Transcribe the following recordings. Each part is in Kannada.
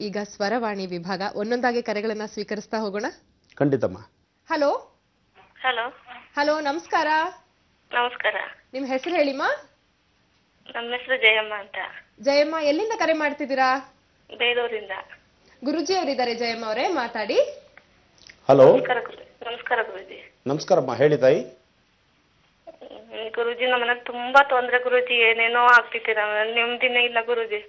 ಈಗ ಸ್ವರವಾಣಿ ವಿಭಾಗ ಒಂದೊಂದಾಗಿ ಕರೆಗಳನ್ನ ಸ್ವೀಕರಿಸ್ತಾ ಹೋಗೋಣ ಖಂಡಿತಮ್ಮ ಹಲೋ ಹಲೋ ಹಲೋ ನಮಸ್ಕಾರ ನಮಸ್ಕಾರ ನಿಮ್ ಹೆಸರು ಹೇಳಿಮ್ಮ ನಮ್ಮ ಹೆಸರು ಜಯಮ್ಮ ಅಂತ ಜಯಮ್ಮ ಎಲ್ಲಿಂದ ಕರೆ ಮಾಡ್ತಿದ್ದೀರಾ ಬೇಲೂರಿಂದ ಗುರುಜಿ ಅವರಿದ್ದಾರೆ ಜಯಮ್ಮ ಅವರೇ ಮಾತಾಡಿ ಹಲೋ ನಮಸ್ಕಾರ ಗುರು ನಮಸ್ಕಾರ ಗುರುಜಿ ನಮಸ್ಕಾರಮ್ಮ ಹೇಳಿ ತಾಯಿ ಹ್ಮ್, ಗುರುಜಿ ನಮ್ಮ ಮನೆಗೆ ತುಂಬಾ ತೊಂದ್ರೆ ಗುರುಜಿ ಏನೇನೋ ಆಗ್ತಿದೆ ನಮ್ಮ ನೆಮ್ಮದಿನೇ ಇಲ್ಲ ಗುರುಜಿ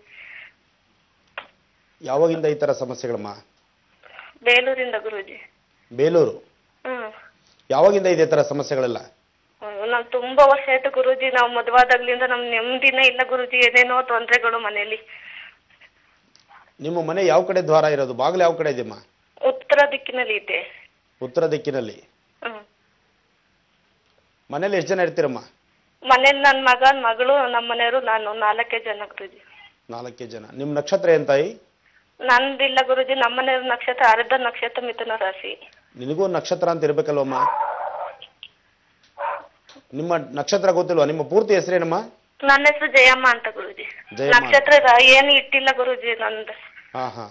ಯಾವಾಗಿಂದ ಈ ಥರ ಸಮಸ್ಯೆಗಳಮ್ಮ ಬೇಲೂರಿಂದ ಗುರುಜಿ ಬೇಲೂರು ಹ್ಮ್ ಯಾವಾಗಿಂದ ಇದೇ ಥರ ಸಮಸ್ಯೆಗಳೆಲ್ಲ ಹ್ಮ್, ನಾವ್ ತುಂಬಾ ವರ್ಷ ಆಯ್ತು ಗುರುಜಿ ನಾವು ಮದುವಾದಾಗ್ಲಿಂದ ನಮ್ ನೆಮ್ಮದಿನೇ ಇಲ್ಲ ಗುರುಜಿ ಏನೇನೋ ತೊಂದ್ರೆಗಳು ಮನೇಲಿ ನಿಮ್ಮ ಮನೆ ಯಾವ ಕಡೆ ದ್ವಾರ ಇರೋದು ಬಾಗಿಲು ಯಾವ ಕಡೆ ಇದೆಯಮ್ಮ ಉತ್ತರ ದಿಕ್ಕಿನಲ್ಲಿ ಇದೆ ಉತ್ತರ ದಿಕ್ಕಿನಲ್ಲಿ ಹ್ಮ್ ಮನೇಲಿ ಎಷ್ಟು ಜನ ಇರ್ತೀರಮ್ಮ ಮನೇಲಿ ನನ್ ಮಗ ನನ್ ಮಗಳು ನಮ್ಮ ಮನೆಯವರು ನಾನು ನಾಲ್ಕೇ ಜನ ಗುರುಜಿ ನಾಲ್ಕೇ ಜನ ನಿಮ್ಮ ನಕ್ಷತ್ರ ಏನ್ ತಾಯಿ ನಂದಿಲ್ಲ ಗುರುಜಿ ನಮ್ಮ ಮನೆಯವ್ರ ನಕ್ಷತ್ರ ಅರ್ಧ ನಕ್ಷತ್ರ ಮಿಥುನ ರಾಶಿ ನಿನಗೂ ನಕ್ಷತ್ರ ಅಂತ ಇರ್ಬೇಕಲ್ವಮ್ಮ ನಿಮ್ಮ ನಕ್ಷತ್ರ ಗೊತ್ತಿಲ್ವಾ ನಿಮ್ಮ ಪೂರ್ತಿ ಹೆಸರೇನಮ್ಮ ನನ್ನ ಹೆಸರು ಜಯಮ್ಮ ಅಂತ ಗುರುಜಿ ಜಯಮ್ಮ. ನಕ್ಷತ್ರ ರ- ಏನು ಇಟ್ಟಿಲ್ಲ ಗುರುಜಿ ನಂದು ಹಾ ಹಾ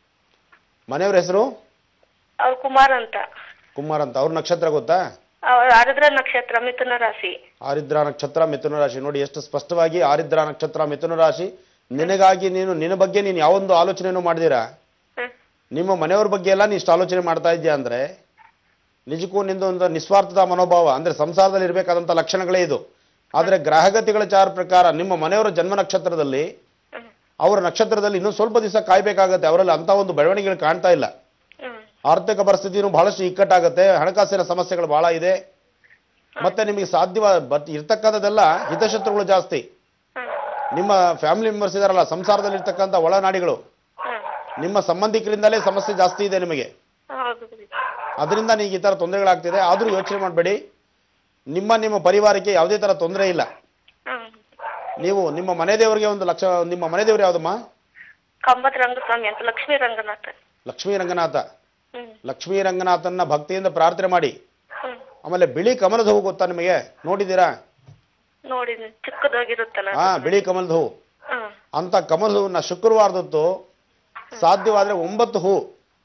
ಮನೆಯವ್ರ ಹೆಸರು ಅವ್ರು ಕುಮಾರ್ ಅಂತ ಕುಮಾರ್ ಅಂತ ಅವ್ರ ನಕ್ಷತ್ರ ಗೊತ್ತಾ ಅವ್ರ ಆರುದ್ರ ನಕ್ಷತ್ರ ಮಿಥುನ ರಾಶಿ ಆರಿದ್ರ ನಕ್ಷತ್ರ ಮಿಥುನ ರಾಶಿ ನೋಡಿ ಎಷ್ಟು ಸ್ಪಷ್ಟವಾಗಿ ಆರಿದ್ರ ನಕ್ಷತ್ರ ಮಿಥುನ ರಾಶಿ ನಿನಗಾಗಿ ನೀನು ನಿನ್ನ ಬಗ್ಗೆ ನೀನು ಯಾವೊಂದು ಆಲೋಚನೆಯನ್ನು ಮಾಡಿದಿರಾ ಹ್ಮ್. ನಿಮ್ಮ ಮನೆಯವ್ರ ಬಗ್ಗೆ ಎಲ್ಲ ನೀ ಇಷ್ಟು ಆಲೋಚನೆ ಮಾಡ್ತಾ ಇದ್ದೀಯ ಅಂದ್ರೆ ನಿಜಕ್ಕೂ ನಿಂದು ಒಂದು ನಿಸ್ವಾರ್ಥದ ಮನೋಭಾವ ಅಂದ್ರೆ ಸಂಸಾರದಲ್ಲಿ ಇರಬೇಕಾದಂತ ಲಕ್ಷಣಗಳೇ ಇದು ಆದ್ರೆ ಗ್ರಹಗತಿಗಳ ಚಾರ ಪ್ರಕಾರ ನಿಮ್ಮ ಮನೆಯವರ ಜನ್ಮ ನಕ್ಷತ್ರದಲ್ಲಿ ಹ್ಮ್. ಅವರ ನಕ್ಷತ್ರದಲ್ಲಿ ಇನ್ನೂ ಸ್ವಲ್ಪ ದಿವಸ ಕಾಯ್ಬೇಕಾಗತ್ತೆ ಅವರಲ್ಲಿ ಅಂತ ಒಂದು ಬೆಳವಣಿಗೆಗಳು ಕಾಣ್ತಾ ಇಲ್ಲ ಹ್ಮ್. ಆರ್ಥಿಕ ಪರಿಸ್ಥಿತಿನೂ ಬಹಳಷ್ಟು ಇಕ್ಕಟ್ಟಾಗತ್ತೆ ಹಣಕಾಸಿನ ಸಮಸ್ಯೆಗಳು ಬಹಳ ಇದೆ ಮತ್ತೆ ನಿಮಗೆ ಸಾಧ್ಯವ ಬಟ್ ಇರ್ತಕ್ಕಂಥದ್ದೆಲ್ಲ ಹಿತಶತ್ರುಗಳು ಜಾಸ್ತಿ ಹ್ಮ್. ನಿಮ್ಮ ಫ್ಯಾಮಿಲಿ ಮೆಂಬರ್ಸ್ ಇದಾರಲ್ಲ ಸಂಸಾರದಲ್ಲಿ ಇರ್ತಕ್ಕಂಥ ಒಳನಾಡಿಗಳು ಹ್ಮ್. ನಿಮ್ಮ ಸಂಬಂಧಿಕರಿಂದಲೇ ಸಮಸ್ಯೆ ಜಾಸ್ತಿ ಇದೆ ನಿಮಗೆ ಹೌದು ಗುರುಜಿ ಅದರಿಂದ ನಿಮಗೆ ಈ ಥರ ತೊಂದರೆಗಳಾಗ್ತಿದೆ ಆದರೂ ಯೋಚನೆ ಮಾಡಬೇಡಿ ನಿಮ್ಮ ನಿಮ್ಮ ಪರಿವಾರಕ್ಕೆ ಯಾವುದೇ ಥರ ತೊಂದರೆ ಇಲ್ಲ ಹ್ಮ್. ನೀವು ನಿಮ್ಮ ಮನೆ ದೇವರಿಗೆ ಒಂದು ಲಕ್ಷ ನಿಮ್ಮ ಮನೆ ದೇವರು ಯಾವುದಮ್ಮ ಕಂಬತ್ ರಂಗಸ್ವಾಮಿ ಅಂತ ಲಕ್ಷ್ಮೀ ರಂಗನಾಥ ಲಕ್ಷ್ಮೀ ರಂಗನಾಥ ಹ್ಮ್ ಲಕ್ಷ್ಮೀ ರಂಗನಾಥನ್ನ ಭಕ್ತಿಯಿಂದ ಪ್ರಾರ್ಥನೆ ಮಾಡಿ ಹ್ಮ್ ಆಮೇಲೆ ಬಿಳಿ ಕಮಲದ ಹೂವು ಗೊತ್ತಾ ನಿಮಗೆ ನೋಡಿದ್ದೀರಾ ನೋಡಿ ಚಿಕ್ಕದಾಗಿರುತ್ತಲ್ಲ ಹಾ ಬಿಳಿ ಕಮಲದ ಹೂವು ಹ್ಮ್ ಅಂತ ಕಮಲ ಹೂವನ್ನ ಶುಕ್ರವಾರದತ್ತು ಸಾಧ್ಯವಾದ್ರೆ ಒಂಬತ್ತು ಹೂ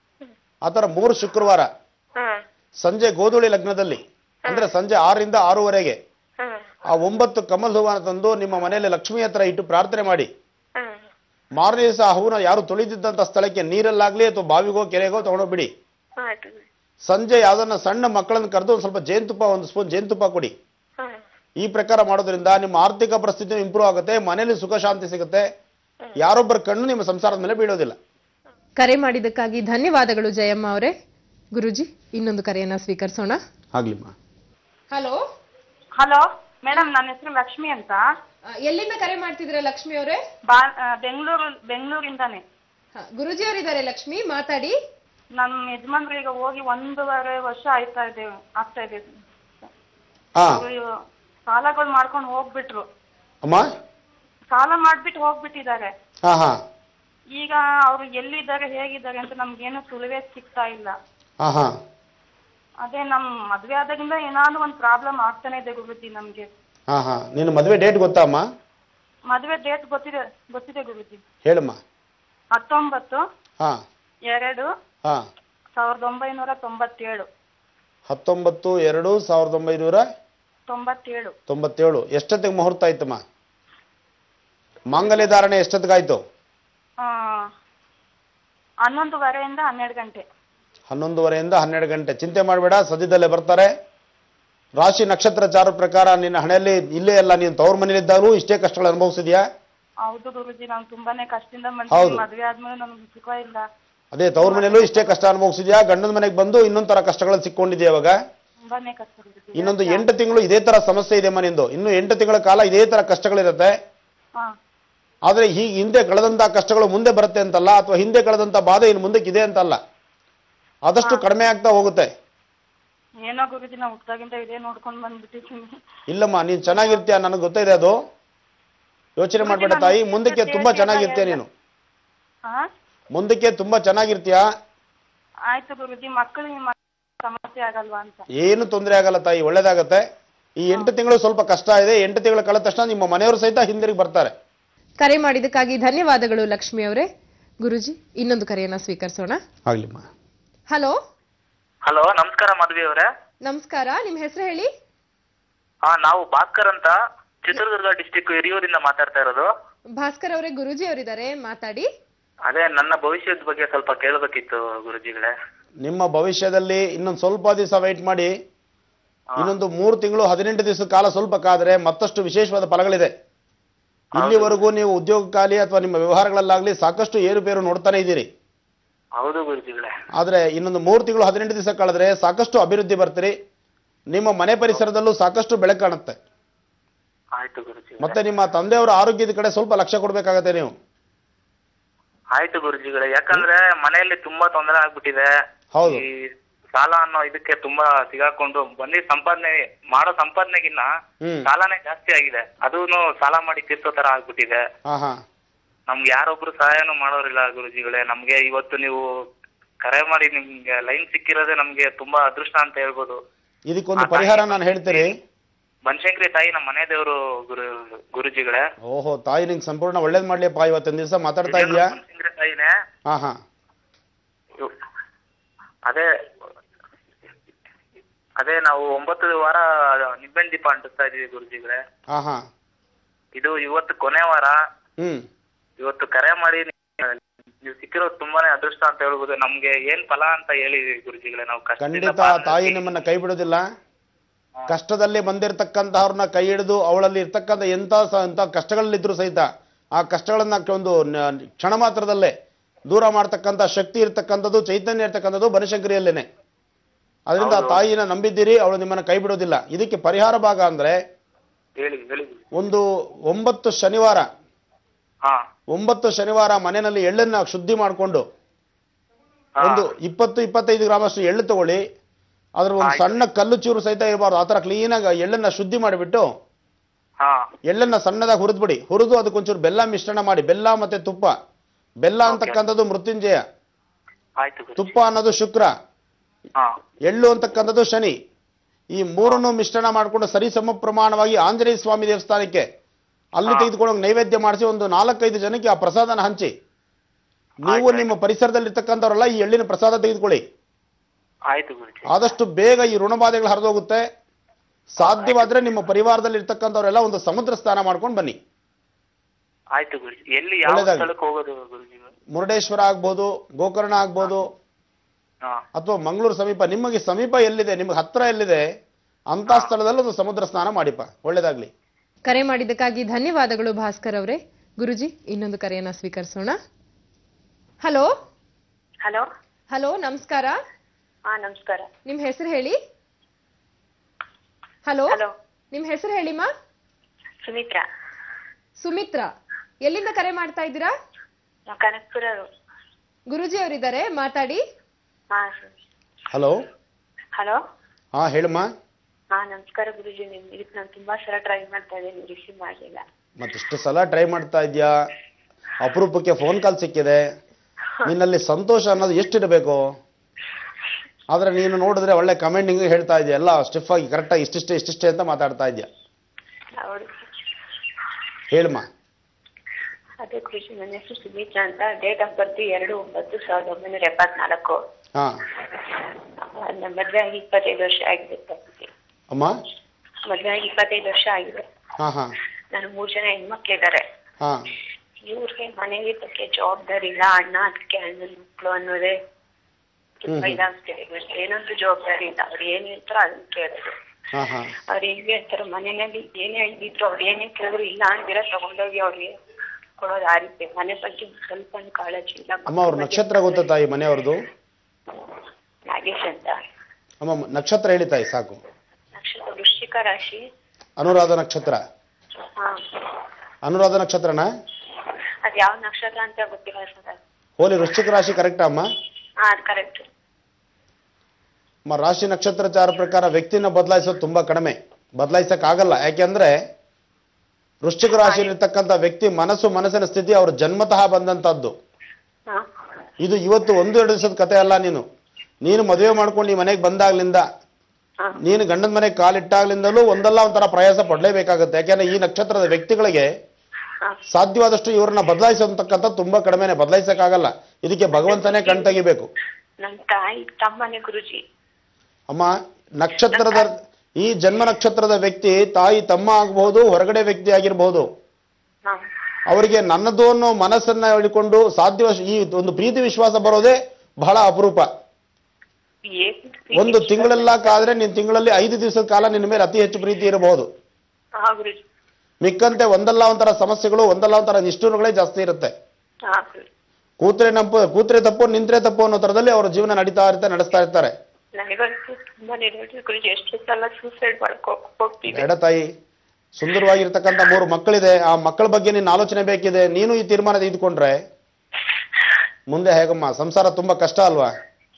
ಆ ಥರ ಮೂರು ಶುಕ್ರವಾರ ಹ್ಮ್ ಸಂಜೆ ಗೋಧೂಳಿ ಲಗ್ನದಲ್ಲಿ ಅಂದ್ರೆ ಸಂಜೆ ಆರರಿಂದ ಆರೂವರೆಗೆ ಹ್ಮ್ ಆ ಒಂಬತ್ತು ಕಮಲ್ ಹೂವನ್ನ ತಂದು ನಿಮ್ಮ ಮನೆಯಲ್ಲಿ ಲಕ್ಷ್ಮಿ ಹತ್ರ ಇಟ್ಟು ಪ್ರಾರ್ಥನೆ ಮಾಡಿ ಹ್ಮ್ ಮಾರನೇ ದಿವಸ ಆ ಹೂವನ್ನ ಯಾರು ತೊಳಿದಿದ್ದಂತ ಸ್ಥಳಕ್ಕೆ ನೀರಲ್ಲಾಗ್ಲಿ ಅಥವಾ ಬಾವಿಗೋ ಕೆರೆಗೋ ತಗೊಂಡೋಗ್ಬಿಡಿ ಆಯ್ತು ಗುರುಜಿ ಸಂಜೆ ಯಾವ್ದನ್ನ ಸಣ್ಣ ಮಕ್ಕಳನ್ನ ಕರೆದು ಒಂದು ಸ್ವಲ್ಪ ಜೇನುತುಪ್ಪ ಒಂದು ಸ್ಪೂನ್ ಜೇನುತುಪ್ಪ ಕೊಡಿ ಹ್ಮ್ ಈ ಪ್ರಕಾರ ಮಾಡೋದ್ರಿಂದ ನಿಮ್ಮ ಆರ್ಥಿಕ ಪರಿಸ್ಥಿತಿ ಇಂಪ್ರೂವ್ ಆಗುತ್ತೆ ಮನೇಲಿ ಸುಖ ಶಾಂತಿ ಸಿಗುತ್ತೆ ಯಾರೊಬ್ಬರ ಕಣ್ಣು ನಿಮ್ಮ ಸಂಸಾರದ ಮೇಲೆ ಬೀಳೋದಿಲ್ಲ ಕರೆ ಮಾಡಿದ್ದಕ್ಕಾಗಿ ಧನ್ಯವಾದಗಳು ಜಯಮ್ಮ ಅವರೇ ಗುರುಜಿ ಇನ್ನೊಂದು ಕರೆಯನ್ನ ಸ್ವೀಕರಿಸೋಣ ಆಗ್ಲಿಮ್ಮ ಹಲೋ ಹಲೋ ಮೇಡಮ್ ನನ್ನ ಹೆಸರು ಲಕ್ಷ್ಮಿ ಅಂತ ಎಲ್ಲಿಂದ ಕರೆ ಮಾಡ್ತಿದ್ದೀರಾ ಲಕ್ಷ್ಮಿ ಅವರೇ ಬಾ ಆ, ಬೆಂಗಳೂರು ಬೆಂಗಳೂರಿಂದಾನೆ ಗುರುಜಿ ಅವರಿದ್ದಾರೆ ಲಕ್ಷ್ಮಿ ಮಾತಾಡಿ ನಮ್ಮ ಯಜಮಾನ್ರು ಈಗ ಹೋಗಿ ಒಂದೂವರೆ ವರ್ಷ ಆಯ್ತಾ ಇದೆ ಆಗ್ತಾ ಇದೆ ಹಾ ಅವ್ರು ಸಾಲಗಳು ಮಾಡ್ಕೊಂಡು ಹೋಗ್ಬಿಟ್ರು ಅಮ್ಮ ಸಾಲ ಮಾಡ್ಬಿಟ್ಟು ಹೋಗ್ಬಿಟ್ಟಿದ್ದಾರೆ ಹಾ ಹಾ ಈಗ ಅವ್ರು ಎಲ್ಲಿದ್ದಾರೆ ಹೇಗಿದ್ದಾರೆ ಅಂತ ನಮ್ಗೇನು ಸುಳಿವೇ ಸಿಗ್ತಾ ಇಲ್ಲ ಹಾ ಹಾ ಅದೇ ನಮ್ ಮದ್ವೆ ಆದಾಗಿಂದ ಏನಾದ್ರು ಒಂದ್ ಪ್ರಾಬ್ಲಮ್ ಆಗ್ತಾನೆ ಇದೆ ಗುರುಜಿ ನಮ್ಗೆ ಹಾ ಹಾ ನಿನ್ನ ಮದುವೆ ಡೇಟ್ ಗೊತ್ತಾ ಅಮ್ಮ ಮದ್ವೆ ಡೇಟ್ ಗೊತ್ತಿದೆ ಗೊತ್ತಿದೆ ಗುರುಜಿ ಹೇಳಮ್ಮ ಹತ್ತೊಂಬತ್ತು ಹಾ ಎರಡು ಹಾ ಸಾವಿರದ ಒಂಬೈನೂರ ತೊಂಬತ್ತೇಳು ಹತ್ತೊಂಬತ್ತು ಎರಡು ಸಾವಿರದ ಒಂಬೈನೂರ ತೊಂಬತ್ತೇಳು ತೊಂಬತ್ತೇಳು ಎಷ್ಟೊತ್ತಿಗೆ ಮುಹೂರ್ತ ಆಯ್ತಮ್ಮ ಮಾಂಗಲ್ಯ ಧಾರಣೆ ಎಷ್ಟೊತ್ತಿಗಾಯ್ತು ಆ, ಹನ್ನೊಂದುವರೆಯಿಂದ ಹನ್ನೆರಡು ಗಂಟೆ ಹನ್ನೊಂದುವರೆಯಿಂದ ಹನ್ನೆರಡು ಗಂಟೆ ಚಿಂತೆ ಮಾಡಬೇಡ ಸದ್ಯದಲ್ಲೇ ಬರ್ತಾರೆ ರಾಶಿ ನಕ್ಷತ್ರ ಚಾರ ಪ್ರಕಾರ ನಿನ್ನ ಹಣೆಯಲ್ಲಿ ಇಲ್ಲೇ ಅಲ್ಲ ನೀನು ತವ್ರ ಮನೇಲಿದ್ದಾಗಲೂ ಇಷ್ಟೇ ಕಷ್ಟಗಳು ಅನುಭವಿಸಿದ್ಯಾ ಹೌದು ಗುರುಜಿ ನಾನು ತುಂಬಾನೇ ಕಷ್ಟದಿಂದ ಹೌದು. ಬಂದಿದ್ದೀನಿ ಮದ್ವೆ ಆದ್ಮೇಲೆ ನಮ್ಗೆ ಸುಖ ಇಲ್ಲ ಅದೇ ತವ್ರ ಮನೆಯಲ್ಲೂ ಇಷ್ಟೇ ಕಷ್ಟ ಅನುಭವಿಸಿದ್ಯಾ ಗಂಡನ ಮನೆಗೆ ಬಂದು ಇನ್ನೊಂದ್ ತರ ಕಷ್ಟಗಳು ಸಿಕ್ಕೊಂಡಿದ್ಯಾ ಇವಾಗ ತುಂಬಾನೇ ಕಷ್ಟ ಗುರುಜಿ ಇನ್ನೊಂದು ಎಂಟು ತಿಂಗಳು ಇದೇ ತರ ಸಮಸ್ಯೆ ಇದೆ ನಿಂದು ಇನ್ನು ಎಂಟು ತಿಂಗಳ ಕಾಲ ಇದೇ ತರ ಕಷ್ಟಗಳಿರುತ್ತೆ ಹಾ ಆದ್ರೆ ಹೀಗೆ ಹಿಂದೆ ಕಳೆದಂತ ಕಷ್ಟಗಳು ಮುಂದೆ ಬರುತ್ತೆ ಅಂತಲ್ಲ ಅಥವಾ ಹಿಂದೆ ಕಳೆದಂತ ಬಾಧೆ ಇನ್ನು ಮುಂದಕ್ಕೆ ಇದೆ ಅಂತಲ್ಲ ಆದಷ್ಟು ಕಡಿಮೆ ಆಗ್ತಾ ಹೋಗುತ್ತೆ ಏನೋ ಗುರುಜಿ ನಾವು ಹುಟ್ಟಾಗಿಂದ ಇದೇ ನೋಡ್ಕೊಂಡ್ ಬಂದ್ಬಿಟ್ಟಿದ್ದೀನಿ ಇಲ್ಲಮ್ಮ ನೀನ್ ಚೆನ್ನಾಗಿರ್ತೀಯ ನನಗೆ ಗೊತ್ತಿದೆ ಅದು ಯೋಚನೆ ಮಾಡ್ಬೇಡ ತಾಯಿ ಮುಂದಕ್ಕೆ ತುಂಬಾ ಚೆನ್ನಾಗಿರ್ತೀಯ ನೀನು ಹಾ ಮುಂದಕ್ಕೆ ತುಂಬಾ ಚೆನ್ನಾಗಿರ್ತೀಯ ಆಯ್ತು ಗುರುಜಿ ಮಕ್ಕಳಿಗೆ ಮ- ಸಮಸ್ಯೆ ಆಗಲ್ವಾ ಅಂತ ಏನು ತೊಂದರೆ ಆಗಲ್ಲ ತಾಯಿ ಒಳ್ಳೇದಾಗತ್ತೆ ಈ ಎಂಟು ತಿಂಗಳು ಸ್ವಲ್ಪ ಕಷ್ಟ ಇದೆ ಎಂಟು ತಿಂಗಳು ಕಳೆದ ತಕ್ಷಣ ನಿಮ್ಮ ಮನೆಯವರು ಸಹಿತ ಹಿಂದಿರುಗಿ ಬರ್ತಾರೆ ಕರೆ ಮಾಡಿದ್ದಕ್ಕಾಗಿ ಧನ್ಯವಾದಗಳು ಲಕ್ಷ್ಮಿ ಅವರೇ ಗುರುಜಿ ಇನ್ನೊಂದು ಕರೆಯನ್ನ ಸ್ವೀಕರಿಸೋಣ ಆಗ್ಲಿಮ್ಮ ಹಲೋ ಹಲೋ ನಮಸ್ಕಾರ ಮಾಧವಿ ಅವರೇ ನಮಸ್ಕಾರ ನಿಮ್ಮ ಹೆಸರು ಹೇಳಿ ಹಾ ನಾವು ಭಾಸ್ಕರ್ ಅಂತ ಚಿತ್ರದುರ್ಗ ಡಿಸ್ಟಿಕ್ ಹಿರಿಯೂರಿಂದ ಮಾತಾಡ್ತಾ ಇರೋದು ಭಾಸ್ಕರ್ ಅವರೇ ಗುರುಜಿ ಅವರಿದ್ದಾರೆ ಮಾತಾಡಿ ಅದೇ ನನ್ನ ಭವಿಷ್ಯದ ಬಗ್ಗೆ ಸ್ವಲ್ಪ ಕೇಳಬೇಕಿತ್ತು ಗುರುಜಿಗಳೇ ನಿಮ್ಮ ಭವಿಷ್ಯದಲ್ಲಿ ಇನ್ನೊಂದು ಸ್ವಲ್ಪ ದಿವಸ ವೆಯ್ಟ್ ಮಾಡಿ ಇನ್ನೊಂದು ಮೂರು ತಿಂಗಳು ಹದಿನೆಂಟು ದಿವಸದ ಕಾಲ ಸ್ವಲ್ಪ ಕಾದ್ರೆ ಮತ್ತಷ್ಟು ವಿಶೇಷವಾದ ಫಲಗಳಿದೆ ಇಲ್ಲಿವರೆಗೂ ನೀವು ಉದ್ಯೋಗಕ್ಕಾಗಲಿ ಅಥವಾ ನಿಮ್ಮ ವ್ಯವಹಾರಗಳಲ್ಲಾಗಲಿ ಸಾಕಷ್ಟು ಏರುಪೇರು ನೋಡ್ತಾನೆ ಇದ್ದೀರಿ ಹೌದು ಗುರುಜಿಗಳೇ ಆದರೆ ಇನ್ನೊಂದು ಮೂರು ತಿಂಗಳು ಹದಿನೆಂಟು ದಿವಸ ಕಳೆದ್ರೆ ಸಾಕಷ್ಟು ಅಭಿವೃದ್ಧಿ ಬರ್ತೀರಿ ನಿಮ್ಮ ಮನೆ ಪರಿಸರದಲ್ಲೂ ಸಾಕಷ್ಟು ಬೆಳಕು ಕಾಣುತ್ತೆ ಆಯ್ತು ಗುರುಜಿ ಮತ್ತೆ ನಿಮ್ಮ ತಂದೆಯವರ ಆರೋಗ್ಯದ ಕಡೆ ಸ್ವಲ್ಪ ಲಕ್ಷ್ಯ ಕೊಡಬೇಕಾಗತ್ತೆ ನೀವು ಆಯ್ತು ಗುರುಜಿಗಳೇ ಯಾಕಂದ್ರೆ ಮನೆಯಲ್ಲಿ ತುಂಬಾ ತೊಂದರೆ ಆಗ್ಬಿಟ್ಟಿದೆ ಹೌದು. ಈ ಸಾಲ ಅನ್ನೋ ಇದಕ್ಕೆ ತುಂಬಾ ಸಿಗಾಕೊಂಡು ಬಂದಿ ಸಂಪಾದನೆ ಮಾಡೋ ಸಂಪಾದನೆಗಿನ್ನ ಹ್ಮ್ ಸಾಲನೇ ಜಾಸ್ತಿ ಆಗಿದೆ ಅದೂನು ಸಾಲ ಮಾಡಿ ತೀರ್ಸೋ ತರ ಆಗ್ಬಿಟ್ಟಿದೆ ಹಾ ಹಾ ನಮ್ಗೆ ಯಾರೊಬ್ರು ಸಹಾಯನೂ ಮಾಡೋರಿಲ್ಲ ಗುರುಜಿಗಳೇ ನಮ್ಗೆ ಇವತ್ತು ನೀವು ಕರೆ ಮಾಡಿ ನಿಮ್ಗೆ ಲೈನ್ ಸಿಕ್ಕಿರೋದೇ ನಮ್ಗೆ ತುಂಬಾ ಅದೃಷ್ಟ ಅಂತ ಹೇಳ್ಬೋದು ಇದಕ್ಕೊಂದು ಪರಿಹಾರ ನಾನು ಹೇಳ್ತೀರಿ ಬನಶಂಕರಿ ತಾಯಿ ನಮ್ಮ ಮನೆ ದೇವರು ಗುರು ಗುರುಜಿಗಳೇ ಓಹೋ ತಾಯಿ ನಿಂಗೆ ಸಂಪೂರ್ಣ ಒಳ್ಳೇದ್ ಮಾಡ್ಲಿಪ್ಪ ಇವತ್ತಿನ ದಿವಸ ಮಾತಾಡ್ತಾ ಇದೀಯಾ ಬನಶಂಕರಿ ತಾಯಿನೇ ಹಾ ಹಾ ಇವ್- ಅದೇ ಅದೇ ನಾವು ಒಂಬತ್ತು ವಾರ ನಿಬ್ಬೆನ್ ದೀಪ ಅಂಟಿಸ್ತಾ ಇದೀವಿ ಗುರುಜಿಗಳೇ ಹಾ ಹಾ ಇದು ಇವತ್ತು ಕೊನೆ ವಾರ ಹ್ಮ್ ಇವತ್ತು ಕರೆ ಮಾಡಿ ನೀವ್- ನೀವು ಸಿಕ್ಕಿರೋದು ತುಂಬಾನೇ ಅದೃಷ್ಟ ಅಂತ ಹೇಳ್ಬೋದು ನಮ್ಗೆ ಏನ್ ಫಲ ಅಂತ ಹೇಳಿ ಗುರುಜಿಗಳೇ ನಾವು ಕಷ್ಟದಿಂದ ಖಂಡಿತ ಬಾಳ್- ತಾಯಿ ನಿಮ್ಮನ್ನ ಕೈ ಬಿಡೋದಿಲ್ಲ ಕಷ್ಟದಲ್ಲಿ ಬಂದಿರತಕ್ಕಂತವ್ರನ್ನ ಕೈ ಹಿಡಿದು ಅವಳಲ್ಲಿ ಇರ್ತಕ್ಕಂಥ ಎಂತ ಸ- ಎಂತ ಕಷ್ಟಗಳಲ್ಲಿದ್ರು ಸಹಿತ ಆ ಕಷ್ಟಗಳನ್ನ ಒಂದು ನ- ಕ್ಷಣ ಮಾತ್ರದಲ್ಲೇ ದೂರ ಮಾಡ್ತಕ್ಕಂಥ ಶಕ್ತಿ ಇರ್ತಕ್ಕಂಥದ್ದು ಚೈತನ್ಯ ಇರ್ತಕ್ಕಂಥದ್ದು ಬನಶಂಕರಿಯಲ್ಲೇನೆ ಅದರಿಂದ ಆ ತಾಯಿನ ನಂಬಿದ್ದೀರಿ ಅವಳು ನಿಮ್ಮನ್ನ ಕೈ ಬಿಡೋದಿಲ್ಲ ಇದಕ್ಕೆ ಪರಿಹಾರ ಭಾಗ ಅಂದ್ರೆ ಹೇಳಿ ಹೇಳಿ ಒಂದು ಒಂಬತ್ತು ಶನಿವಾರ ಹಾ ಒಂಬತ್ತು ಶನಿವಾರ ಮನೆಯಲ್ಲಿ ಎಳ್ಳನ್ನ ಶುದ್ಧಿ ಮಾಡಿಕೊಂಡು ಹಾ. ಒಂದು ಇಪ್ಪತ್ತು ಇಪ್ಪತ್ತೈದು ಗ್ರಾಮಷ್ಟು ಎಳ್ಳು ತಗೊಳ್ಳಿ ಅದ್ರ ಒಂದು ಆಯ್ತು. ಸಣ್ಣ ಕಲ್ಲು ಚೂರು ಸಹಿತ ಇರಬಾರ್ದು ಆ ಥರ ಕ್ಲೀನಾಗಿ ಎಳ್ಳನ್ನ ಶುದ್ಧಿ ಮಾಡಿಬಿಟ್ಟು ಹಾ ಎಳ್ಳನ್ನ ಸಣ್ಣದಾಗಿ ಹುರಿದ್ಬಿಡಿ ಹುರಿದು ಅದಕ್ಕೊಂಚೂರು ಬೆಲ್ಲ ಮಿಶ್ರಣ ಮಾಡಿ ಬೆಲ್ಲ ಮತ್ತೆ ತುಪ್ಪ ಬೆಲ್ಲ ಅಂತಕ್ಕಂಥದ್ದು ಮೃತ್ಯುಂಜಯ ಆಯ್ತು ಗುರು ತುಪ್ಪ ಅನ್ನೋದು ಶುಕ್ರ ಹಾ ಎಳ್ಳು ಅಂತಕ್ಕಂಥದ್ದು ಶನಿ ಈ ಮೂರನ್ನು ಮಿಶ್ರಣ ಮಾಡಿಕೊಂಡು ಸರಿ ಸಮ ಪ್ರಮಾಣವಾಗಿ ಆಂಜನೇಯ ಸ್ವಾಮಿ ದೇವಸ್ಥಾನಕ್ಕೆ ಅಲ್ಲಿ ಹಾ. ತೆಗೆದುಕೊಂಡು ನೈವೇದ್ಯ ಮಾಡಿಸಿ ಒಂದು ನಾಲ್ಕೈದು ಜನಕ್ಕೆ ಆ ಪ್ರಸಾದನ ಹಂಚಿ ನೀವು ಆಯ್ತು, ನಿಮ್ಮ ಪರಿಸರದಲ್ಲಿ ಇರ್ತಕ್ಕಂಥವರೆಲ್ಲ ಈ ಎಳ್ಳಿನ ಪ್ರಸಾದ ತೆಗೆದುಕೊಳ್ಳಿ ಆಯ್ತು ಗುರುಜಿ ಆದಷ್ಟು ಬೇಗ ಈ ಋಣಬಾಧೆಗಳು ಹರಿದೋಗುತ್ತೆ ಸಾಧ್ಯವಾದ್ರೆ ನಿಮ್ಮ ಪರಿವಾರದಲ್ಲಿ ಇರ್ತಕ್ಕಂಥವರೆಲ್ಲ ಒಂದು ಸಮುದ್ರ ಸ್ನಾನ ಮಾಡ್ಕೊಂಡು ಬನ್ನಿ ಆಯ್ತು ಗುರುಜಿ ಎಲ್ಲಿ ಯಾವ ಒಳ್ಳೆದಾಗ್ಲಿ. ಸ್ಥಳಕ್ಕೆ ಹೋಗೋದು ಗುರುಜಿ ಮುರುಡೇಶ್ವರ ಆಗ್ಬೋದು ಗೋಕರ್ಣ ಆಗ್ಬೋದು ಹಾ ಅಥವಾ ಮಂಗಳೂರು ಸಮೀಪ ನಿಮಗೆ ಸಮೀಪ ಎಲ್ಲಿದೆ ನಿಮಗೆ ಹತ್ರ ಎಲ್ಲಿದೆ ಅಂತ ಸ್ಥಳದಲ್ಲಿ ಒಂದು ಸಮುದ್ರ ಸ್ನಾನ ಮಾಡಿಪ್ಪ ಒಳ್ಳೇದಾಗ್ಲಿ ಕರೆ ಮಾಡಿದ್ದಕ್ಕಾಗಿ ಧನ್ಯವಾದಗಳು ಭಾಸ್ಕರ್ ಅವರೇ ಗುರುಜಿ ಇನ್ನೊಂದು ಕರೆಯನ್ನ ಸ್ವೀಕರಿಸೋಣ ಹಲೋ ಹಲೋ ಹಲೋ ನಮಸ್ಕಾರ ಹಾ ನಮಸ್ಕಾರ ನಿಮ್ ಹೆಸರು ಹೇಳಿ ಹಲೋ ಹಲೋ ನಿಮ್ ಹೆಸರು ಹೇಳಿಮಾ ಸುಮಿತ್ರಾ ಸುಮಿತ್ರಾ ಎಲ್ಲಿಂದ ಕರೆ ಮಾಡ್ತಾ ಇದ್ದೀರಾ ನಾವು ಕನಕಪುರ ಗುರುಜಿ ಅವರಿದ್ದಾರೆ ಮಾತಾಡಿ ಹಾ ಹಲೋ ಹಲೋ ಹಾ ಹೇಳಮ್ಮ ಹಾ ನಮಸ್ಕಾರ ಗುರುಜಿ ನಿಮ್ ಇದಕ್ಕೆ ನಾನು ತುಂಬಾ ಸಲ ಟ್ರೈ ಮಾಡ್ತಾ ಇದ್ದೀನಿ ರಿಸೀವ್ ಮಾಡ್ಲಿಲ್ಲ ಮತ್ತಿಷ್ಟು ಸಲ ಟ್ರೈ ಮಾಡ್ತಾ ಇದ್ಯಾ ಅಪರೂಪಕ್ಕೆ ಫೋನ್ ಕಾಲ್ ಸಿಕ್ಕಿದೆ ನಿನ್ನಲ್ಲಿ ಸಂತೋಷ ಅನ್ನೋದು ಎಷ್ಟಿರಬೇಕು ಆದ್ರೆ ನೀನು ನೋಡಿದ್ರೆ ಒಳ್ಳೆ ಕಮೆಂಟಿಂಗ್ ಹೇಳ್ತಾ ಇದೆಯಾ ಎಲ್ಲ ಸ್ಟಿಫ್ ಆಗಿ ಕರೆಕ್ಟಾಗಿ ಇಷ್ಟಿಷ್ಟೇ ಇಷ್ಟಿಷ್ಟೇ ಅಂತ ಮಾತಾಡ್ತಾ ಇದೆಯಾ ಹೌದು ಹೇಳಮ್ಮ ಅದೇ ಗುರುಜಿ ನನ್ನ ಹೆಸರು ಸುಮಿತ್ರಾ ಅಂತ ಡೇಟ್ ಆಫ್ ಬರ್ತ್ ಎರಡು ಒಂಬತ್ತು ಸಾವಿರದ ಒಂಬೈನೂರ ಎಪ್ಪತ್ನಾಲ್ಕು ಹಾ ನನ್ನ ಮದ್ವೆ ಆಗಿ ಇಪ್ಪತ್ತೈದು ವರ್ಷ ಆಗಿದೆ ತಂಗಿ. ಅಮ್ಮ ಮದ್ವೆ ಆಗಿ ಇಪ್ಪತ್ತೈದು ವರ್ಷ ಆಗಿದೆ ಹಾ ಹಾ ನಾನು ಮೂರ್ ಜನ ಹೆಣ್ಮಕ್ಳಿದ್ದಾರೆ ಹಾ ಇವ್ರಿಗೆ ಮನೆಗೆ ಬಗ್ಗೆ ಜವಾಬ್ದಾರಿ ಇಲ್ಲ ಅಣ್ಣ ಅದಕ್ಕೆ ಅಣ್ಣನ ಮಕ್ಳು ಅನ್ನೋದೇ ತುಂಬಾ ಹ್ಮ್. ಇದಾಗ್ತಿದೆ ಇವ್ರಿಗೆ ಏನೊಂದು ಜವಾಬ್ದಾರಿ ಇಲ್ಲ ಅವ್ರು ಏನ್ ಹೇಳ್ತಾರೋ ಅದನ್ನ ಕೇಳೋದು ಹಾ ಹಾ ಅವ್ರು ಹೆಂಗೆ ಹೇಳ್ತಾರೋ ಮನೆಯಲ್ಲಿ ಏನೇ ಹೇಳಿದ್ರು ಅವ್ರು ಏನೇ ಕೇಳಿದ್ರು ಇಲ್ಲ ಅಂದಿರ ತಗೊಂಡೋಗಿ ಅವ್ರಿಗೆ ಕೊಡೋದು ಆ ರೀತಿ ಮನೆ ಬಗ್ಗೆ ಸ್ವಲ್ಪ ಕಾಳಜಿ ಇಲ್ಲ ಅಮ್ಮ ಅವ್ರ ನಕ್ಷತ್ರ ಗೊತ್ತಾ ತಾಯಿ ಮನೆಯವ್ರದ್ದು ನಾಗೇಶ್ ಅಂತ ಅಮ್ಮ ಮ- ನಕ್ಷತ್ರ ಹೇಳಿ ತಾಯಿ ಸಾಕು ನಕ್ಷತ್ರ ವೃಶ್ಚಿಕ ರಾಶಿ ಅನುರಾಧ ನಕ್ಷತ್ರ ಹಾ ಅನುರಾಧ ನಕ್ಷತ್ರನ ಅದ್ ಯಾವ ನಕ್ಷತ್ರ ಅಂತ ಗೊತ್ತಿಲ್ಲ ಸರ್ ಹೋಲಿ ವೃಶ್ಚಿಕ ರಾಶಿ ಕರೆಕ್ಟಾ ಅಮ್ಮ ಹಾ ಅದು ಕರೆಕ್ಟ್ ಅಮ್ಮ ರಾಶಿ ನಕ್ಷತ್ರಚಾರ ಪ್ರಕಾರ ವ್ಯಕ್ತಿನ ಬದಲಾಯಿಸೋದು ತುಂಬಾ ಕಡಿಮೆ ಬದಲಾಯಿಸಕ್ ಆಗಲ್ಲ ಯಾಕೆಂದ್ರೆ ವೃಶ್ಚಿಕ ರಾಶಿಯಲ್ಲಿರ್ತಕ್ಕಂಥ ವ್ಯಕ್ತಿ ಮನಸ್ಸು ಮನಸ್ಸಿನ ಸ್ಥಿತಿ ಅವ್ರ ಜನ್ಮತಃ ಬಂದಂತದ್ದು ಹಾ ಇದು ಇವತ್ತು ಒಂದು ಎರಡು ದಿವಸದ ಕತೆ ಅಲ್ಲ ನೀನು ನೀನು ಮದುವೆ ಮಾಡ್ಕೊಂಡು ಈ ಮನೆಗೆ ಬಂದಾಗ್ಲಿಂದ ಹಾ ನೀನು ಗಂಡನ ಮನೆಗೆ ಕಾಲಿಟ್ಟಾಗ್ಲಿಂದಲೂ ಒಂದಲ್ಲ ಒಂಥರ ಪ್ರಯಾಸ ಪಡಲೇಬೇಕಾಗುತ್ತೆ ಯಾಕೆಂದ್ರೆ ಈ ನಕ್ಷತ್ರದ ವ್ಯಕ್ತಿಗಳಿಗೆ ಹಾ ಸಾಧ್ಯವಾದಷ್ಟು ಇವ್ರನ್ನ ಬದಲಾಯಿಸತಕ್ಕಂಥ ತುಂಬಾ ಕಡಿಮೆನೆ ಬದಲಾಯಿಸಕ್ಕಾಗಲ್ಲ ಇದಕ್ಕೆ ಭಗವಂತನೇ ಕಣ್ ತೆಗಿಬೇಕು ನಮ್ ತಾಯಿ ತಮ್ಮನೇ ಗುರುಜಿ ಅಮ್ಮ ನಕ್ಷತ್ರದ ಈ ಜನ್ಮ ನಕ್ಷತ್ರದ ವ್ಯಕ್ತಿ ತಾಯಿ ತಮ್ಮ ಆಗಬಹುದು ಹೊರಗಡೆ ವ್ಯಕ್ತಿ ಆಗಿರಬಹುದು ಹಾ ಅವರಿಗೆ ನನ್ನದು ಅನ್ನೋ ಮನಸ್ಸನ್ನ ಹಿಡ್ಕೊಂಡು ಸಾಧ್ಯ ಈ ಒಂದು ಪ್ರೀತಿ ವಿಶ್ವಾಸ ಬರೋದೇ ಬಹಳ ಅಪರೂಪ ಏನ್ ಒಂದು ತಿಂಗಳೆಲ್ಲ ಕಾದ್ರೆ ನಿನ್ ತಿಂಗಳಲ್ಲಿ ಐದು ದಿವಸದ ಕಾಲ ನಿನ್ನ ಮೇಲೆ ಅತಿ ಹೆಚ್ಚು ಪ್ರೀತಿ ಇರಬಹುದು ಹಾ ಗುರುಜಿ ಮಿಕ್ಕಂತೆ ಒಂದಲ್ಲ ಒಂಥರ ಸಮಸ್ಯೆಗಳು ಒಂದಲ್ಲ ಒಂಥರ ನಿಷ್ಠುರಗಳೇ ಜಾಸ್ತಿ ಇರುತ್ತೆ ಹಾ ಗುರುಜಿ ಕೂತ್ರೆ ನಂಪು ಕೂತ್ರೆ ತಪ್ಪು ನಿಂತ್ರೆ ತಪ್ಪು ಅನ್ನೋ ತರದಲ್ಲಿ ಅವರ ಜೀವನ ನಡೀತಾ ಇರುತ್ತೆ ನಡೆಸ್ತಾ ಇರ್ತಾರೆ ನನಗಂತೂ ತುಂಬಾನೇ ನೋಡ್ರಿ ಗುರುಜಿ ಎಷ್ಟು ಸಲ ಸೂಸೈಡ್ ಮಾಡ್ಕೊ ಹೋಗ್ತಿದೆ ಎಡ ತಾಯಿ ಸುಂದರವಾಗಿರ್ತಕ್ಕಂಥ ಮೂರು ಮಕ್ಕಳಿದೆ ಆ ಮಕ್ಕಳ ಬಗ್ಗೆ ನಿನ್ನ ಆಲೋಚನೆ ಬೇಕಿದೆ ನೀನು ಈ ತೀರ್ಮಾನ ತೆಗೆದುಕೊಂಡ್ರೆ ಮುಂದೆ ಹೇಗಮ್ಮ ಸಂಸಾರ ತುಂಬಾ ಕಷ್ಟ ಅಲ್ವಾ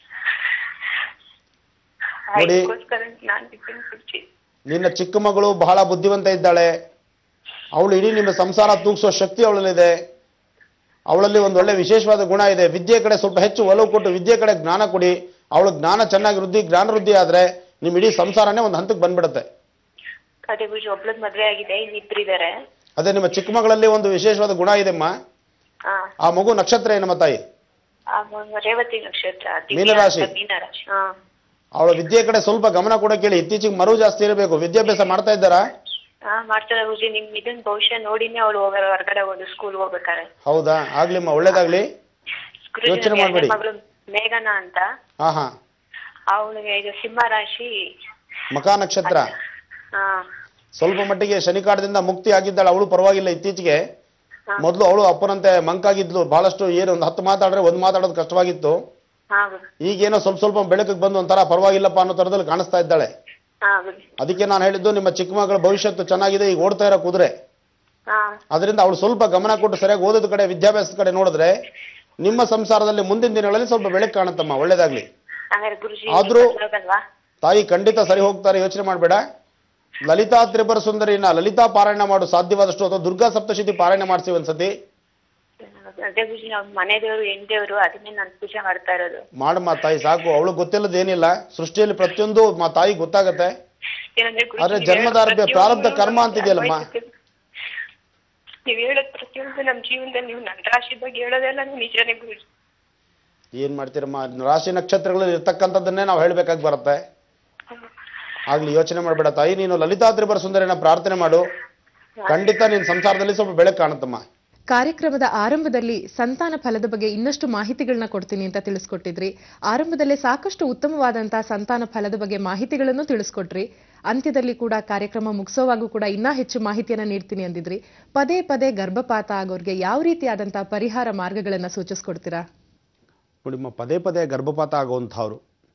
ನೋಡಿ. ಅದಕ್ಕೋಸ್ಕರ ನಾನ್ ಬಿದ್ದೀನಿ ಗುರುಜಿ ನಿನ್ನ ಚಿಕ್ಕ ಮಗಳು ಬಹಳ ಬುದ್ಧಿವಂತ ಇದ್ದಾಳೆ ಅವಳು ಇಡೀ ನಿಮ್ಮ ಸಂಸಾರ ತೂಗಿಸೋ ಶಕ್ತಿ ಅವಳಲ್ಲಿದೆ ಅವಳಲ್ಲಿ ಒಂದು ಒಳ್ಳೆ ವಿಶೇಷವಾದ ಗುಣ ಇದೆ ವಿದ್ಯೆ ಕಡೆ ಸ್ವಲ್ಪ ಹೆಚ್ಚು ಒಲವು ಕೊಟ್ಟು ವಿದ್ಯೆ ಕಡೆ ಜ್ಞಾನ ಕೊಡಿ ಅವಳು ಜ್ಞಾನ ಚೆನ್ನಾಗಿ ವೃದ್ಧಿ ಜ್ಞಾನ ವೃದ್ಧಿ ಆದ್ರೆ ನಿಮ್ ಇಡೀ ಸಂಸಾರನೇ ಒಂದು ಹಂತಕ್ಕೆ ಬಂದ್ಬಿಡುತ್ತೆ ಅದೇ ಗುರುಜಿ ಒಬ್ಳದ್ ಮದ್ವೆ ಆಗಿದೆ ಇನ್ ಇಬ್ರಿದಾರೆ ಅದೇ ನಿಮ್ಮ ಚಿಕ್ಕ ಮಗಳಲ್ಲಿ ಒಂದು ವಿಶೇಷವಾದ ಗುಣ ಇದೆಮ್ಮ ಹಾ ಆ ಮಗು ನಕ್ಷತ್ರ ಏನಮ್ಮ ತಾಯಿ ಆ ಮ- ರೇವತಿ ನಕ್ಷತ್ರ ದಿವ್ಯಾ ಮೀನರಾಶಿ. ಅಂತ ಮೀನರಾಶಿ ಹಾ ಅವಳ ವಿದ್ಯೆ ಕಡೆ ಸ್ವಲ್ಪ ಗಮನ ಕೂಡ ಕೇಳಿ ಇತ್ತೀಚೆಗೆ ಮರು ಜಾಸ್ತಿ ಇರಬೇಕು ವಿದ್ಯಾಭ್ಯಾಸ ಮಾಡ್ತಾ ಇದ್ದಾರಾ ಹಾ ಮಾಡ್ತಾಳೆ ಗುರುಜಿ ನಿಮ್ ಇದನ್ ಭವಿಷ್ಯ ನೋಡಿನೇ ಅವಳು ಹೋಗ ಹೊರಗಡೆ ಹೋಗೋದು ಸ್ಕೂಲ್ ಹೋಗ್ಬೇಕಾರೆ ಹೌದಾ ಆಗ್ಲಿಮ್ಮ ಒಳ್ಳೇದಾಗ್ಲಿ ಗುರುಜಿ ಯೋಚನೆ ನನ್ ಮಾಡ್ಬೇಡಿ. ಎರಡ್ನೇ ಮಗಳು ಮೇಘನ ಅಂತ ಹಾ ಹಾ ಅವಳಿಗೆ ಇದು ಸಿಂಹ ರಾಶಿ ಮಕಾ ನಕ್ಷತ್ರ ಹಾ ಸ್ವಲ್ಪ ಮಟ್ಟಿಗೆ ಶನಿಕಾಟದಿಂದ ಮುಕ್ತಿ ಆಗಿದ್ದಾಳೆ ಅವಳು ಪರವಾಗಿಲ್ಲ ಇತ್ತೀಚೆಗೆ ಹಾ. ಮೊದಲು ಅವಳು ಅಪ್ಪನಂತೆ ಮಂಕಾಗಿದ್ಲು ಬಹಳಷ್ಟು ಏನು ಒಂದು ಹತ್ತು ಮಾತಾಡ್ರೆ ಒಂದು ಮಾತಾಡೋದು ಕಷ್ಟವಾಗಿತ್ತು ಹಾ ಗುರು ಈಗೇನೋ ಸ್ವಲ್ಪ ಸ್ವಲ್ಪ ಬೆಳಕಿಗೆ ಬಂದು ಒಂಥರ ಪರವಾಗಿಲ್ಲಪ್ಪ ಅನ್ನೋ ಥರದಲ್ಲಿ ಕಾಣಿಸ್ತಾ ಇದ್ದಾಳೆ ಹಾ ಗುರು ಅದಕ್ಕೆ ನಾನು ಹೇಳಿದ್ದು ನಿಮ್ಮ ಚಿಕ್ಕ ಮಗಳ ಭವಿಷ್ಯತ್ತು ಚೆನ್ನಾಗಿದೆ ಈಗ ಓಡ್ತಾ ಇರೋ ಕುದುರೆ ಹಾ ಅದರಿಂದ ಅವಳು ಸ್ವಲ್ಪ ಗಮನ ಕೊಟ್ಟು ಸರಿಯಾಗಿ ಓದೋದ ಕಡೆ ವಿದ್ಯಾಭ್ಯಾಸದ ಕಡೆ ನೋಡಿದ್ರೆ ನಿಮ್ಮ ಸಂಸಾರದಲ್ಲಿ ಮುಂದಿನ ದಿನಗಳಲ್ಲಿ ಸ್ವಲ್ಪ ಬೆಳಕು ಕಾಣುತ್ತಮ್ಮ ಒಳ್ಳೇದಾಗ್ಲಿ ಹಂಗಾರೆ ಗುರುಜಿ ಆದ್ರೂ- ಬದಲಾಗಲ್ವಾ ತಾಯಿ ಖಂಡಿತ ಸರಿ ಹೋಗ್ತಾರೆ ಯೋಚನೆ ಮಾಡಬೇಡ ಲಲಿತಾ ತ್ರಿಪುರ ಸುಂದರಿನ ಲಲಿತಾ ಪಾರಾಯಣ ಮಾಡು ಸಾಧ್ಯವಾದಷ್ಟು ಅಥವಾ ದುರ್ಗಾ ಸಪ್ತಶತಿ ಪಾರಾಯಣ ಮಾಡಿಸಿ ಒಂದ್ಸತಿ ಅದೇ ಗುರುಜಿ ನಾವು ಮನೆ ದೇವರು ಹೆಣ್ ದೇವರು ಅದನ್ನೇ ನಾನು ಪೂಜೆ ಮಾಡ್ತಾ ಇರೋದು ಮಾಡಮ್ಮ ತಾಯಿ ಸಾಕು ಅವಳು ಗೊತ್ತಿಲ್ಲದ ಏನಿಲ್ಲ ಸೃಷ್ಟಿಯಲ್ಲಿ ಪ್ರತಿಯೊಂದು ಮಾ ತಾಯಿ ಗೊತ್ತಾಗತ್ತೆ ಏನಂದ್ರೆ ಗುರೂಜಿ, ಆದ್ರೆ ನೀವ್ ಜನ್ಮದ ಹೇಳೋದ್ ಅರ್ಧ ಪ್ರತಿಯೊಂದು ಪ್ರಾರಬ್ಧ ಕರ್ಮ ನಮ್ಗೆ ಅಂತಿದೆಯಲ್ಲಮ್ಮ. ಅನ್ವಯಿಸುತ್ತೆ. ನೀವ್ ಹೇಳೋದ್ ಪ್ರತಿಯೊಂದು ನಮ್ ಜೀವನದಲ್ಲಿ ನೀವು ನನ್ನ ರಾಶಿ ಬಗ್ಗೆ ಹೇಳೋದೆಲ್ಲ ನಿಜನೇ ಗುರುಜಿ ಏನ್ ಮಾಡ್ತೀರಮ್ಮ ರಾಶಿ ನಕ್ಷತ್ರಗಳಲ್ಲಿ ಇರ್ತಕ್ಕಂಥದ್ದನ್ನೇ ನಾವು ಹೇಳ್ಬೇಕಾಗಿ ಬರುತ್ತೆ ಆಗ್ಲಿ ಯೋಚನೆ ಮಾಡಬೇಡ ತಾಯಿ ನೀನು ಲಲಿತಾ ತ್ರಿಪುರ ಸುಂದರಿನ ಪ್ರಾರ್ಥನೆ ಮಾಡು ಖಂಡಿತ ನಿನ್ನ ಸಂಸಾರದಲ್ಲಿ ಸ್ವಲ್ಪ ಬೆಳಕು ಕಾಣುತ್ತಮ್ಮ ಕಾರ್ಯಕ್ರಮದ ಆರಂಭದಲ್ಲಿ ಸಂತಾನ ಫಲದ ಬಗ್ಗೆ ಇನ್ನಷ್ಟು ಮಾಹಿತಿಗಳನ್ನ ಕೊಡ್ತೀನಿ ಅಂತ ತಿಳಿಸ್ಕೊಟ್ಟಿದ್ರಿ ಆರಂಭದಲ್ಲೇ ಸಾಕಷ್ಟು ಉತ್ತಮವಾದಂತಹ ಸಂತಾನ ಫಲದ ಬಗ್ಗೆ ಮಾಹಿತಿಗಳನ್ನು ತಿಳಿಸ್ಕೊಟ್ರಿ ಅಂತ್ಯದಲ್ಲಿ ಕೂಡ ಕಾರ್ಯಕ್ರಮ ಮುಗಿಸೋವಾಗೂ ಕೂಡ ಇನ್ನೂ ಹೆಚ್ಚು ಮಾಹಿತಿಯನ್ನ ನೀಡ್ತೀನಿ ಅಂದಿದ್ರಿ ಪದೇ ಪದೇ ಗರ್ಭಪಾತ ಆಗೋರ್ಗೆ ಯಾವ ರೀತಿಯಾದಂತಹ ಪರಿಹಾರ ಮಾರ್ಗಗಳನ್ನ ಸೂಚಿಸ್ಕೊಡ್ತೀರಾ ನೋಡಿಮ್ಮ ಪದೇ ಪದೇ ಗರ್ಭಪಾತ ಆಗುವಂಥವ್ರು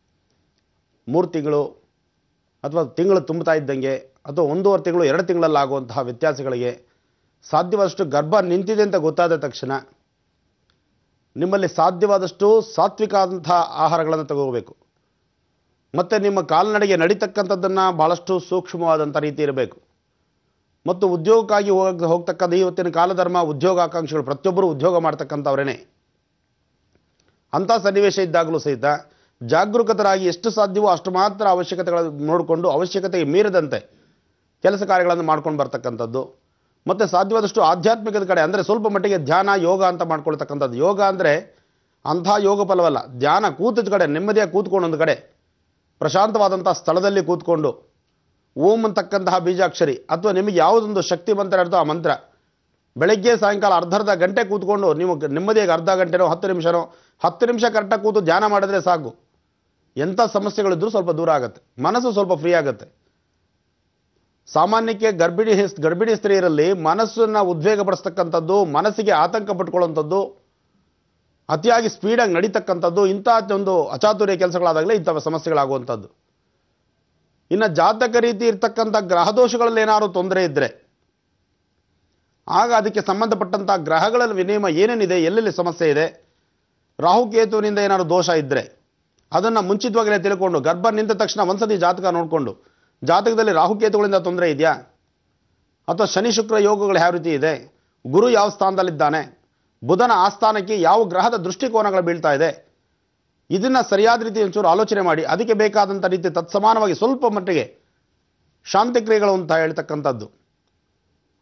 ಮೂರು ತಿಂಗಳು ಅಥವಾ ತಿಂಗಳು ತುಂಬುತ್ತಾ ಇದ್ದಂಗೆ ಅಥವಾ ಒಂದೂವರೆ ತಿಂಗಳು ಎರಡು ತಿಂಗಳಲ್ಲಿ ಆಗುವಂತಹ ವ್ಯತ್ಯಾಸಗಳಿಗೆ ಸಾಧ್ಯವಾದಷ್ಟು ಗರ್ಭ ನಿಂತಿದೆ ಅಂತ ಗೊತ್ತಾದ ತಕ್ಷಣ ನಿಮ್ಮಲ್ಲಿ ಸಾಧ್ಯವಾದಷ್ಟು ಸಾತ್ವಿಕ ಆದಂತಹ ಆಹಾರಗಳನ್ನು ತಗೋಬೇಕು ಮತ್ತು ನಿಮ್ಮ ಕಾಲ್ನಡೆಗೆ ನಡೀತಕ್ಕಂಥದ್ದನ್ನು ಭಾಳಷ್ಟು ಸೂಕ್ಷ್ಮವಾದಂಥ ರೀತಿ ಇರಬೇಕು ಮತ್ತು ಉದ್ಯೋಗಕ್ಕಾಗಿ ಹೋಗ ಹೋಗ್ತಕ್ಕಂಥ ಇವತ್ತಿನ ಕಾಲಧರ್ಮ ಉದ್ಯೋಗಾಕಾಂಕ್ಷಿಗಳು ಪ್ರತಿಯೊಬ್ಬರು ಉದ್ಯೋಗ ಮಾಡ್ತಕ್ಕಂಥವ್ರೇನೆ ಅಂಥ ಸನ್ನಿವೇಶ ಇದ್ದಾಗಲೂ ಸಹಿತ ಜಾಗರೂಕತರಾಗಿ ಎಷ್ಟು ಸಾಧ್ಯವೋ ಅಷ್ಟು ಮಾತ್ರ ಅವಶ್ಯಕತೆಗಳನ್ನು ನೋಡಿಕೊಂಡು ಅವಶ್ಯಕತೆಗೆ ಮೀರದಂತೆ ಕೆಲಸ ಕಾರ್ಯಗಳನ್ನು ಮಾಡ್ಕೊಂಡು ಬರ್ತಕ್ಕಂಥದ್ದು ಮತ್ತು ಸಾಧ್ಯವಾದಷ್ಟು ಆಧ್ಯಾತ್ಮಿಕದ ಕಡೆ ಅಂದರೆ ಸ್ವಲ್ಪ ಮಟ್ಟಿಗೆ ಧ್ಯಾನ ಯೋಗ ಅಂತ ಮಾಡ್ಕೊಳ್ತಕ್ಕಂಥದ್ದು ಯೋಗ ಅಂದರೆ ಅಂಥ ಯೋಗ ಫಲವಲ್ಲ ಧ್ಯಾನ ಕೂತದ ಕಡೆ ನೆಮ್ಮದಿಯಾಗಿ ಕೂತ್ಕೊಂಡು ಒಂದು ಕಡೆ ಪ್ರಶಾಂತವಾದಂಥ ಸ್ಥಳದಲ್ಲಿ ಕೂತ್ಕೊಂಡು ಓಂ ಅಂತಕ್ಕಂತಹ ಬೀಜಾಕ್ಷರಿ ಅಥವಾ ನಿಮಗೆ ಯಾವುದೊಂದು ಶಕ್ತಿ ಮಂತ್ರ ಇರ್ತೋ ಆ ಮಂತ್ರ ಬೆಳಗ್ಗೆ ಸಾಯಂಕಾಲ ಅರ್ಧ ಅರ್ಧ ಗಂಟೆ ಕೂತ್ಕೊಂಡು ನೀವು ನೆಮ್ಮದಿಯಾಗಿ ಅರ್ಧ ಗಂಟೆನೋ ಹತ್ತು ನಿಮಿಷನೋ ಹತ್ತು ನಿಮಿಷ ಕರೆಕ್ಟಾಗಿ ಕೂತು ಧ್ಯಾನ ಮಾಡಿದ್ರೆ ಸಾಕು ಎಂಥ ಸಮಸ್ಯೆಗಳಿದ್ರೂ ಸ್ವಲ್ಪ ದೂರ ಆಗುತ್ತೆ ಮನಸ್ಸು ಸ್ವಲ್ಪ ಫ್ರೀ ಆಗುತ್ತೆ ಸಾಮಾನ್ಯಕ್ಕೆ ಗರ್ಭಿಣಿ ಹೆಸ್- ಗರ್ಭಿಣಿ ಸ್ತ್ರೀಯರಲ್ಲಿ ಮನಸ್ಸನ್ನು ಉದ್ವೇಗಪಡಿಸ್ತಕ್ಕಂಥದ್ದು ಮನಸ್ಸಿಗೆ ಆತಂಕ ಪಟ್ಕೊಳ್ಳುವಂಥದ್ದು ಅತಿಯಾಗಿ ಸ್ಪೀಡಾಗಿ ನಡೀತಕ್ಕಂಥದ್ದು ಇಂಥ ಒಂದು ಅಚಾತುರ್ಯ ಕೆಲಸಗಳಾದಾಗಲೇ ಇಂಥ ಸಮಸ್ಯೆಗಳಾಗುವಂಥದ್ದು ಇನ್ನು ಜಾತಕ ರೀತಿ ಇರ್ತಕ್ಕಂಥ ಗ್ರಹದೋಷಗಳಲ್ಲಿ ಏನಾದ್ರು ತೊಂದರೆ ಇದ್ದರೆ ಆಗ ಅದಕ್ಕೆ ಸಂಬಂಧಪಟ್ಟಂಥ ಗ್ರಹಗಳ ವಿನಿಮಯ ಏನೇನಿದೆ ಎಲ್ಲೆಲ್ಲಿ ಸಮಸ್ಯೆ ಇದೆ ರಾಹುಕೇತುವಿನಿಂದ ಏನಾದ್ರು ದೋಷ ಇದ್ದರೆ ಅದನ್ನು ಮುಂಚಿತವಾಗಲೇ ತಿಳ್ಕೊಂಡು ಗರ್ಭ ನಿಂತ ತಕ್ಷಣ ಒಂದ್ಸತಿ ಜಾತಕ ನೋಡಿಕೊಂಡು ಜಾತಕದಲ್ಲಿ ರಾಹುಕೇತುಗಳಿಂದ ತೊಂದರೆ ಇದೆಯಾ ಅಥವಾ ಶನಿ ಶುಕ್ರ ಯೋಗಗಳು ಯಾವ ರೀತಿ ಇದೆ ಗುರು ಯಾವ ಸ್ಥಾನದಲ್ಲಿದ್ದಾನೆ ಬುಧನ ಆಸ್ಥಾನಕ್ಕೆ ಯಾವ ಗ್ರಹದ ದೃಷ್ಟಿಕೋನಗಳು ಬೀಳ್ತಾ ಇದೆ ಇದನ್ನು ಸರಿಯಾದ ರೀತಿ ಒಂಚೂರು ಆಲೋಚನೆ ಮಾಡಿ ಅದಕ್ಕೆ ಬೇಕಾದಂಥ ರೀತಿ ತತ್ಸಮಾನವಾಗಿ ಸ್ವಲ್ಪ ಮಟ್ಟಿಗೆ ಶಾಂತಿ ಕ್ರಿಯೆಗಳು ಅಂತ ಹೇಳ್ತಕ್ಕಂಥದ್ದು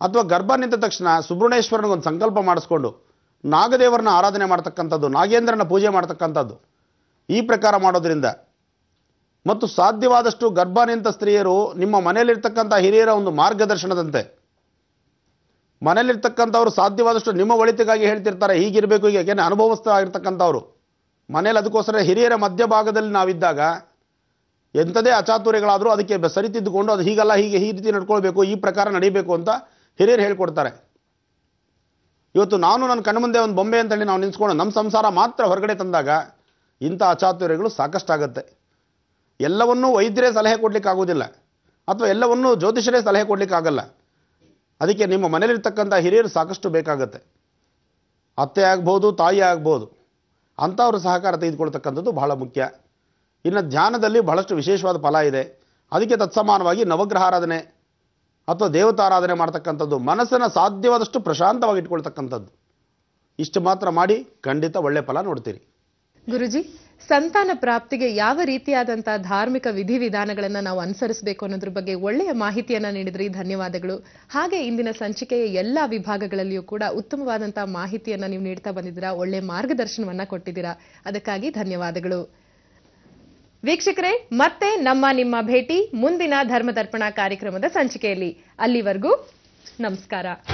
ಅಥವಾ ಗರ್ಭ ನಿಂತ ತಕ್ಷಣ ಸುಬ್ರಹ್ಮಣ್ಯೇಶ್ವರನಿಗೊಂದು ಸಂಕಲ್ಪ ಮಾಡಿಸ್ಕೊಂಡು ನಾಗದೇವರನ್ನ ಆರಾಧನೆ ಮಾಡ್ತಕ್ಕಂಥದ್ದು ನಾಗೇಂದ್ರನ ಪೂಜೆ ಮಾಡ್ತಕ್ಕಂಥದ್ದು ಈ ಪ್ರಕಾರ ಮಾಡೋದ್ರಿಂದ ಮತ್ತು ಸಾಧ್ಯವಾದಷ್ಟು ಗರ್ಭ ನಿಂತ ಸ್ತ್ರೀಯರು ನಿಮ್ಮ ಮನೆಯಲ್ಲಿರ್ತಕ್ಕಂಥ ಹಿರಿಯರ ಒಂದು ಮಾರ್ಗದರ್ಶನದಂತೆ ಮನೆಯಲ್ಲಿರ್ತಕ್ಕಂಥವ್ರು ಸಾಧ್ಯವಾದಷ್ಟು ನಿಮ್ಮ ಒಳಿತಿಗಾಗಿ ಹೇಳ್ತಿರ್ತಾರೆ ಹೀಗಿರಬೇಕು ಹೀಗೆ ಯಾಕೆಂದ್ರೆ ಅನುಭವಸ್ಥ ಆಗಿರ್ತಕ್ಕಂಥವ್ರು ಮನೇಲಿ ಅದಕ್ಕೋಸ್ಕರ ಹಿರಿಯರ ಮಧ್ಯಭಾಗದಲ್ಲಿ ನಾವಿದ್ದಾಗ ಎಂಥದೇ ಅಚಾತುರ್ಯಗಳಾದರೂ ಅದಕ್ಕೆ ಬ- ಸರಿತಿದ್ದುಕೊಂಡು ಅದು ಹೀಗಲ್ಲ ಹೀಗೆ ಈ ರೀತಿ ನಡ್ಕೊಳ್ಬೇಕು ಈ ಪ್ರಕಾರ ನಡಿಬೇಕು ಅಂತ ಹಿರಿಯರು ಹೇಳ್ಕೊಡ್ತಾರೆ ಇವತ್ತು ನಾನು ನನ್ನ ಕಣ್ಮುಂದೆ ಒಂದು ಬೊಂಬೆ ಅಂತೇಳಿ ನಾವು ನಿಲ್ಸ್ಕೊಂಡು ನಮ್ಮ ಸಂಸಾರ ಮಾತ್ರ ಹೊರಗಡೆ ತಂದಾಗ ಇಂಥ ಅಚಾತುರ್ಯಗಳು ಸಾಕಷ್ಟಾಗತ್ತೆ ಎಲ್ಲವನ್ನೂ ವೈದ್ಯರೇ ಸಲಹೆ ಕೊಡ್ಲಿಕ್ಕೆ ಆಗೋದಿಲ್ಲ ಅಥವಾ ಎಲ್ಲವನ್ನೂ ಜ್ಯೋತಿಷರೇ ಸಲಹೆ ಕೊಡ್ಲಿಕ್ಕೆ ಆಗಲ್ಲ ಅದಕ್ಕೆ ನಿಮ್ಮ ಮನೇಲಿರ್ತಕ್ಕಂಥ ಹಿರಿಯರು ಸಾಕಷ್ಟು ಬೇಕಾಗತ್ತೆ ಅತ್ತೆ ಆಗ್ಬೋದು ತಾಯಿ ಆಗ್ಬೋದು ಅಂಥವ್ರ ಸಹಕಾರ ತೆಗೆದುಕೊಳ್ತಕ್ಕಂಥದ್ದು ಬಹಳ ಮುಖ್ಯ ಇನ್ನು ಧ್ಯಾನದಲ್ಲಿ ಬಹಳಷ್ಟು ವಿಶೇಷವಾದ ಫಲ ಇದೆ ಅದಕ್ಕೆ ತತ್ಸಮಾನವಾಗಿ ನವಗ್ರಹ ಆರಾಧನೆ ಅಥವಾ ದೇವತಾರಾಧನೆ ಮಾಡ್ತಕ್ಕಂಥದ್ದು ಮನಸ್ಸನ್ನು ಸಾಧ್ಯವಾದಷ್ಟು ಪ್ರಶಾಂತವಾಗಿ ಇಟ್ಕೊಳ್ತಕ್ಕಂಥದ್ದು ಇಷ್ಟು ಮಾತ್ರ ಮಾಡಿ ಖಂಡಿತ ಒಳ್ಳೆ ಫಲ ನೋಡ್ತೀರಿ ಗುರುಜಿ ಸಂತಾನ ಪ್ರಾಪ್ತಿಗೆ ಯಾವ ರೀತಿಯಾದಂತಹ ಧಾರ್ಮಿಕ ವಿಧಿವಿಧಾನಗಳನ್ನ ನಾವು ಅನುಸರಿಸಬೇಕು ಅನ್ನೋದ್ರ ಬಗ್ಗೆ ಒಳ್ಳೆಯ ಮಾಹಿತಿಯನ್ನ ನೀಡಿದ್ರಿ ಧನ್ಯವಾದಗಳು ಹಾಗೆ ಇಂದಿನ ಸಂಚಿಕೆಯ ಎಲ್ಲಾ ವಿಭಾಗಗಳಲ್ಲಿಯೂ ಕೂಡ ಉತ್ತಮವಾದಂತಹ ಮಾಹಿತಿಯನ್ನ ನೀವು ನೀಡ್ತಾ ಬಂದಿದ್ದೀರಾ ಒಳ್ಳೆ ಮಾರ್ಗದರ್ಶನವನ್ನ ಕೊಟ್ಟಿದ್ದೀರಾ ಅದಕ್ಕಾಗಿ ಧನ್ಯವಾದಗಳು ವೀಕ್ಷಕರೇ ಮತ್ತೆ ನಮ್ಮ ನಿಮ್ಮ ಭೇಟಿ ಮುಂದಿನ ಧರ್ಮದರ್ಪಣ ಕಾರ್ಯಕ್ರಮದ ಸಂಚಿಕೆಯಲ್ಲಿ ಅಲ್ಲಿವರೆಗೂ ನಮಸ್ಕಾರ